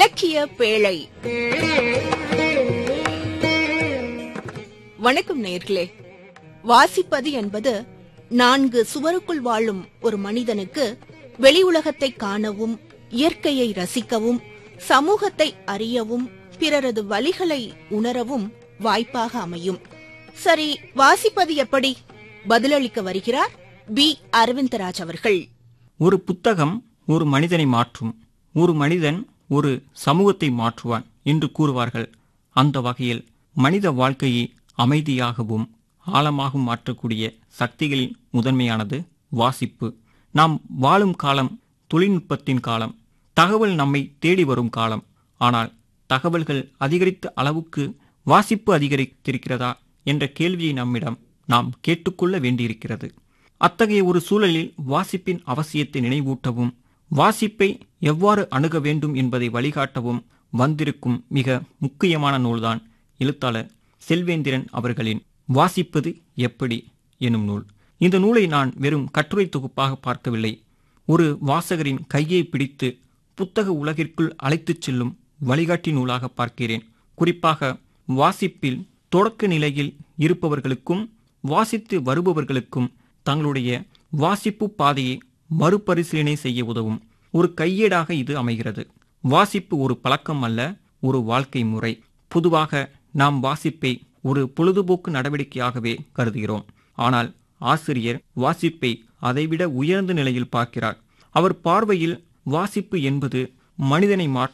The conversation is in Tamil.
இலக்கிய பேழை வணக்கம் நேர்களே வாசிப்பது என்பது நான்கு சுவருக்குள் வாழும் ஒரு மனிதனுக்கு வெளி உலகத்தை காணவும் இயற்கையை ரசிக்கவும் சமூகத்தை அறியவும் பிறரது வழிகளை உணரவும் வாய்ப்பாக அமையும் சரி வாசிப்பது எப்படி பதிலளிக்க வருகிறார் பி அரவிந்தராஜ் அவர்கள் ஒரு புத்தகம் ஒரு மனிதனை மாற்றும் ஒரு மனிதன் ஒரு சமூகத்தை மாற்றுவான் என்று கூறுவார்கள் அந்த வகையில் மனித வாழ்க்கையை அமைதியாகவும் ஆழமாகவும் மாற்றக்கூடிய சக்திகளின் முதன்மையானது வாசிப்பு நாம் வாழும் காலம் தொழில்நுட்பத்தின் காலம் தகவல் நம்மை தேடி வரும் காலம் ஆனால் தகவல்கள் அதிகரித்த அளவுக்கு வாசிப்பு அதிகரித்திருக்கிறதா என்ற கேள்வியை நம்மிடம் நாம் கேட்டுக்கொள்ள வேண்டியிருக்கிறது அத்தகைய ஒரு சூழலில் வாசிப்பின் அவசியத்தை நினைவூட்டவும் வாசிப்பை எவ்வாறு அணுக வேண்டும் என்பதை வழிகாட்டவும் வந்திருக்கும் மிக முக்கியமான நூல்தான் எழுத்தாளர் செல்வேந்திரன் அவர்களின் வாசிப்பது எப்படி எனும் நூல் இந்த நூலை நான் வெறும் கட்டுரை தொகுப்பாக பார்க்கவில்லை ஒரு வாசகரின் கையை பிடித்து புத்தக உலகிற்குள் அழைத்துச் செல்லும் வழிகாட்டி நூலாக பார்க்கிறேன் குறிப்பாக வாசிப்பில் தொடக்க நிலையில் இருப்பவர்களுக்கும் வாசித்து வருபவர்களுக்கும் தங்களுடைய வாசிப்பு பாதையை மறுபரிசீலனை செய்ய உதவும் ஒரு கையேடாக இது அமைகிறது வாசிப்பு ஒரு பழக்கம் அல்ல ஒரு வாழ்க்கை முறை பொதுவாக நாம் வாசிப்பை ஒரு பொழுதுபோக்கு நடவடிக்கையாகவே கருதுகிறோம் ஆனால் ஆசிரியர் வாசிப்பை அதைவிட உயர்ந்த நிலையில் பார்க்கிறார் அவர் பார்வையில் வாசிப்பு என்பது மனிதனை மாற்ற